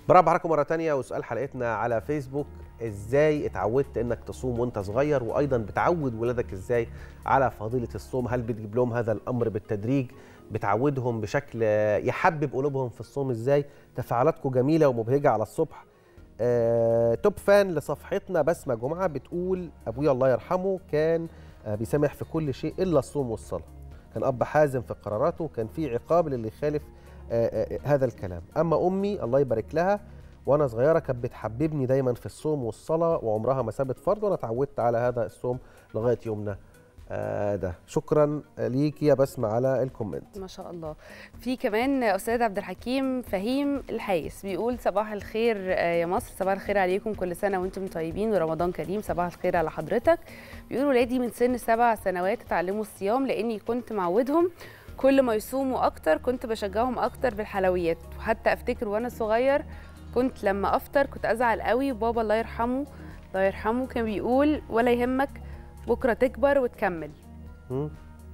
برحب بحضراتكم مره تانية وسؤال حلقتنا على فيسبوك ازاي اتعودت انك تصوم وانت صغير وايضا بتعود ولادك ازاي على فضيله الصوم هل بتجيب لهم هذا الامر بالتدريج بتعودهم بشكل يحبب قلوبهم في الصوم ازاي تفاعلاتكم جميله ومبهجه على الصبح آه، توب فان لصفحتنا بسمه جمعه بتقول ابويا الله يرحمه كان آه، بيسامح في كل شيء الا الصوم والصلاه كان اب حازم في قراراته وكان في عقاب للي يخالف آه، آه، هذا الكلام اما امي الله يبارك لها وانا صغيره كانت بتحببني دايما في الصوم والصلاه وعمرها ما سابت فرض وانا اتعودت على هذا الصوم لغايه يومنا آه، ده شكرا ليكي يا بسمه على الكومنت ما شاء الله في كمان استاذ عبد الحكيم فهيم الحايس بيقول صباح الخير آه، يا مصر صباح الخير عليكم كل سنه وانتم طيبين ورمضان كريم صباح الخير على حضرتك بيقول ولادي من سن سبع سنوات اتعلموا الصيام لاني كنت معودهم كل ما يصوموا اكتر كنت بشجعهم اكتر بالحلويات وحتى افتكر وانا صغير كنت لما افطر كنت ازعل قوي وبابا الله يرحمه الله يرحمه كان بيقول ولا يهمك بكره تكبر وتكمل مم.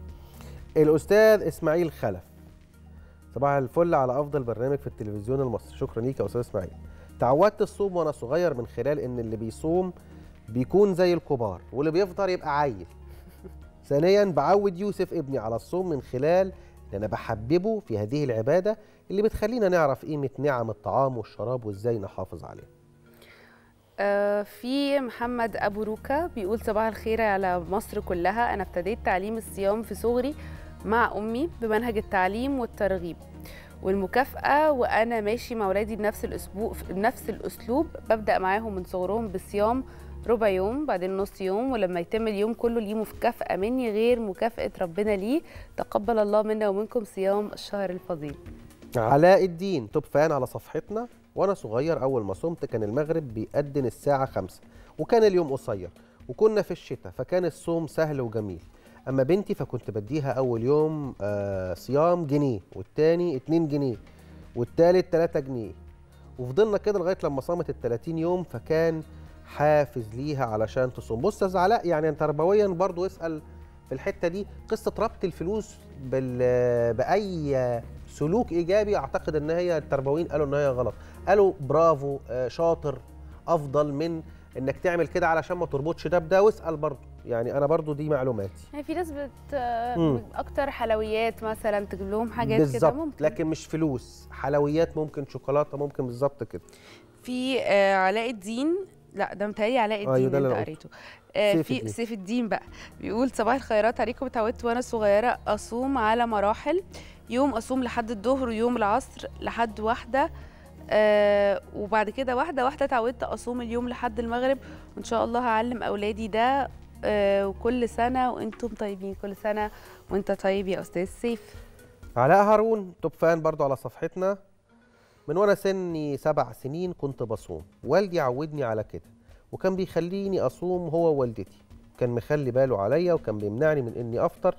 الاستاذ اسماعيل خلف صباح الفل على افضل برنامج في التلفزيون المصري شكرا ليك يا استاذ اسماعيل تعودت الصوم وانا صغير من خلال ان اللي بيصوم بيكون زي الكبار واللي بيفطر يبقى عيل ثانيا بعود يوسف ابني على الصوم من خلال ان انا بحببه في هذه العباده اللي بتخلينا نعرف قيمه نعم الطعام والشراب وازاي نحافظ عليها آه، في محمد ابو روكا بيقول صباح الخير على مصر كلها انا ابتديت تعليم الصيام في صغري مع امي بمنهج التعليم والترغيب والمكافاه وانا ماشي مع اولادي بنفس الاسبوع بنفس الاسلوب ببدا معاهم من صغرهم بالصيام ربع يوم بعدين نص يوم ولما يتم اليوم كله ليه مكافاه مني غير مكافاه ربنا ليه تقبل الله منا ومنكم صيام الشهر الفضيل علاء الدين توب فان على صفحتنا وانا صغير اول ما صمت كان المغرب بيأذن الساعه خمسة وكان اليوم قصير وكنا في الشتاء فكان الصوم سهل وجميل اما بنتي فكنت بديها اول يوم آه صيام جنيه والتاني 2 جنيه والتالت 3 جنيه وفضلنا كده لغايه لما صامت ال 30 يوم فكان حافز ليها علشان تصوم بص يا علاء يعني انت تربويا برضو اسال في الحته دي قصه ربط الفلوس بال باي سلوك ايجابي اعتقد ان هي التربويين قالوا ان هي غلط قالوا برافو آه، شاطر افضل من انك تعمل كده علشان ما تربطش ده بده واسال برضه يعني انا برضه دي معلوماتي يعني في ناس بت مم. اكتر حلويات مثلا تجيب لهم حاجات كده بالظبط ممكن لكن مش فلوس حلويات ممكن شوكولاته ممكن بالظبط كده في آه، علاء الدين لا ده متهيألي علاء أيوة، الدين ده اللي اللي انت قريته آه، سيف في الدين. سيف الدين بقى بيقول صباح الخيرات عليكم اتعودت وانا صغيره اصوم على مراحل يوم اصوم لحد الظهر ويوم العصر لحد واحده آه وبعد كده واحده واحده اتعودت اصوم اليوم لحد المغرب وان شاء الله هعلم اولادي ده آه وكل سنه وانتم طيبين كل سنه وانت طيب يا استاذ سيف علاء هارون توب فان برضو على صفحتنا من وانا سني سبع سنين كنت بصوم والدي عودني على كده وكان بيخليني اصوم هو ووالدتي كان مخلي باله عليا وكان بيمنعني من اني افطر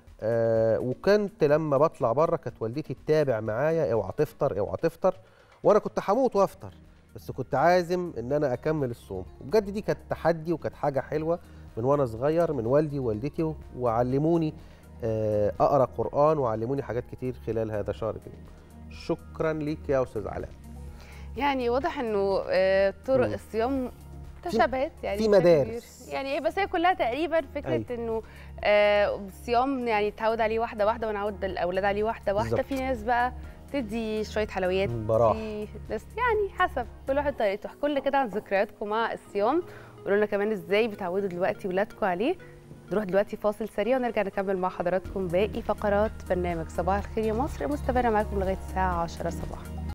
آه وكنت لما بطلع بره كانت والدتي تتابع معايا اوعى تفطر اوعى تفطر وانا كنت هموت وافطر بس كنت عازم ان انا اكمل الصوم وبجد دي كانت تحدي وكانت حاجه حلوه من وانا صغير من والدي ووالدتي وعلموني آه، اقرا قران وعلموني حاجات كتير خلال هذا الشهر الكريم شكرا ليك يا استاذ علاء يعني واضح انه آه، طرق مم. الصيام تشابهت يعني في بشكل مدارس. كبير. يعني إيه، بس هي كلها تقريبا فكره أيوة. انه آه، الصيام يعني تعود عليه واحده واحده ونعود الاولاد عليه واحده واحده بالظبط. في ناس بقى تدي شويه حلويات براح في ناس يعني حسب كل واحد طريقته احكوا لنا كده عن ذكرياتكم مع الصيام قولوا لنا كمان ازاي بتعودوا دلوقتي ولادكم عليه نروح دلوقتي فاصل سريع ونرجع نكمل مع حضراتكم باقي فقرات برنامج صباح الخير يا مصر مستمره معاكم لغايه الساعه 10 صباحا